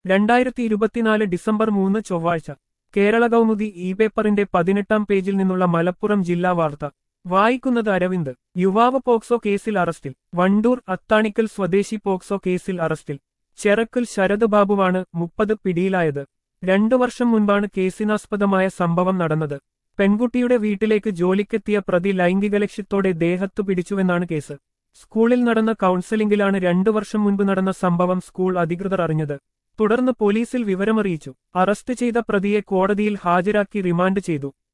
രണ്ടായിരത്തി ഇരുപത്തിനാല് ഡിസംബർ മൂന്ന് ചൊവ്വാഴ്ച കേരള കൗമുദി ഇ പേപ്പറിന്റെ പതിനെട്ടാം പേജിൽ നിന്നുള്ള മലപ്പുറം ജില്ലാ വാർത്ത വായിക്കുന്നത് അരവിന്ദ് യുവാവ് പോക്സോ കേസിൽ അറസ്റ്റിൽ വണ്ടൂർ അത്താണിക്കൽ സ്വദേശി പോക്സോ കേസിൽ അറസ്റ്റിൽ ചെറക്കൽ ശരത് ബാബുവാണ് മുപ്പത് പിടിയിലായത് രണ്ടു വർഷം മുൻപാണ് കേസിനാസ്പദമായ സംഭവം നടന്നത് പെൺകുട്ടിയുടെ വീട്ടിലേക്ക് ജോലിക്കെത്തിയ പ്രതി ലൈംഗിക ലക്ഷ്യത്തോടെ ദേഹത്തു പിടിച്ചുവെന്നാണ് കേസ് സ്കൂളിൽ നടന്ന കൗൺസലിംഗിലാണ് രണ്ടു വർഷം മുൻപ് നടന്ന സംഭവം സ്കൂൾ അധികൃതർ അറിഞ്ഞത് തുടർന്ന് പോലീസിൽ വിവരമറിയിച്ചു അറസ്റ്റ് ചെയ്ത പ്രതിയെ കോടതിയിൽ ഹാജരാക്കി റിമാൻഡ് ചെയ്തു